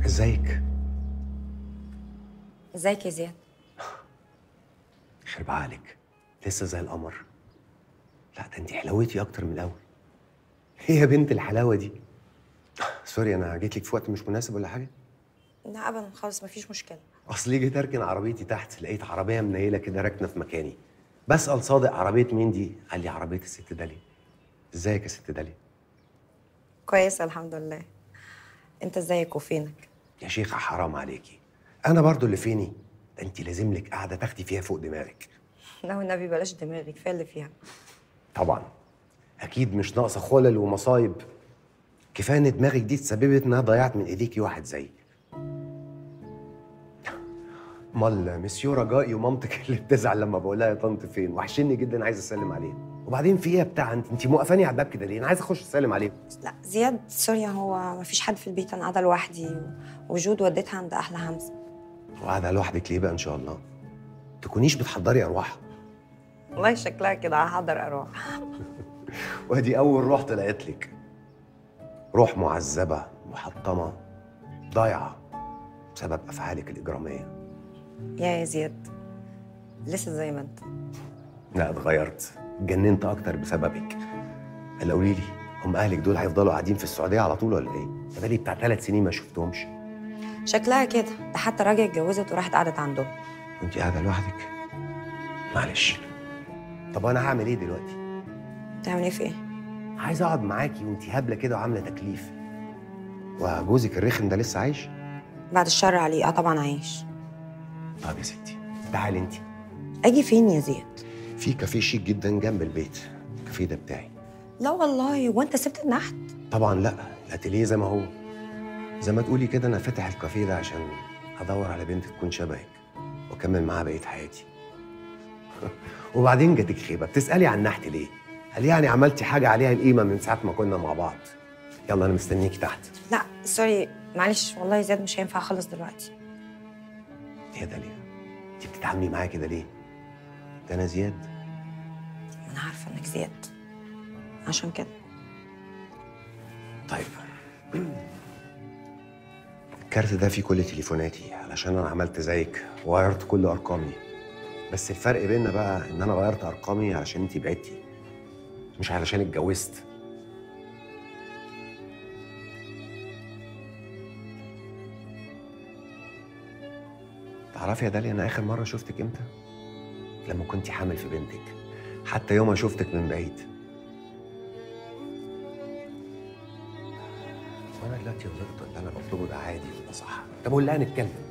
ازيك ازيك يا زياد يخرب عقلك لسه زي القمر لا ده انت حلاوتي اكتر من الاول ايه يا بنت الحلاوه دي سوري انا جيت لك في وقت مش مناسب ولا حاجه لا ابدا خالص مفيش مشكله اصلي جيت اركن عربيتي تحت لقيت عربيه منيله كده راكنه في مكاني بسال صادق عربيه مين دي قال لي عربيه الست داليا ازيك يا ست داليا كويسه الحمد لله انت ازيك وفينك يا شيخه حرام عليكي انا برضو اللي فيني ده انت لازم لك قاعده تاخدي فيها فوق دماغك لا والنبي بلاش دماغي كفايه اللي فيها طبعا اكيد مش ناقصه خلل ومصايب كفايه ان دماغك دي تسببت انها ضيعت من ايديكي واحد زيي امال مسيو رجائي ومامتك اللي بتزعل لما بقول لها يا طنط فين وحشني جدا عايز اسلم عليها وبعدين في ايه يا بتاع انت انت موقفاني على الباب كده ليه انا عايز اخش اسلم عليهم لا زياد سوري هو مفيش حد في البيت انا قاعده لوحدي وجود وديتها عند احلى همزه وقاعده لوحدك ليه بقى ان شاء الله تكونيش بتحضري ارواح والله شكلها كده هحضر اروح وادي اول روح طلعت لك روح معذبه محطمه ضايعه بسبب افعالك الاجراميه يا يا زياد لسه زي ما انت لا اتغيرت اتجننت اكتر بسببك الا قولي لي هم اهلك دول هيفضلوا قاعدين في السعوديه على طول ولا ايه؟ ده بقالي بتاع ثلاث سنين ما شفتهمش شكلها كده ده حتى راجع اتجوزت وراحت قعدت عندهم وانت قاعده لوحدك معلش طب انا هعمل ايه دلوقتي؟ تعمل ايه في ايه؟ عايز اقعد معاكي وانت هبله كده وعامله تكليف وجوزك الرخم ده لسه عايش؟ بعد الشر عليه اه طبعا عايش طب يا ستي تعالي انت اجي فين يا زياد؟ في كافيه شيك جدا جنب البيت الكافيه ده بتاعي لا والله هو انت سبت النحت؟ طبعا لا الاتيليه زي ما هو زي ما تقولي كده انا فاتح الكافيه ده عشان ادور على بنت تكون شبهك واكمل معاها بقيه حياتي وبعدين جاتك خيبه بتسالي عن نحت ليه قال يعني عملتي حاجه عليها القيمه من ساعه ما كنا مع بعض يلا انا مستنيكي تحت لا سوري معلش والله يا زياد مش هينفع اخلص دلوقتي يا داليا انت بتتعاملي معايا كده ليه ده انا زياد انا عارفه انك زياد عشان كده طيب الكارت ده فيه كل تليفوناتي علشان انا عملت زيك وغيرت كل ارقامي بس الفرق بيننا بقى ان انا غيرت ارقامي علشان انتي بعدتي مش علشان اتجوزت تعرفي يا داليا انا اخر مره شفتك امتى لما كنتي حامل في بنتك حتى يوم ما شفتك من بعيد وانا دلوقتي غلطت اللي انا بطلبه ده عادي وده صح طب قول لها نتكلم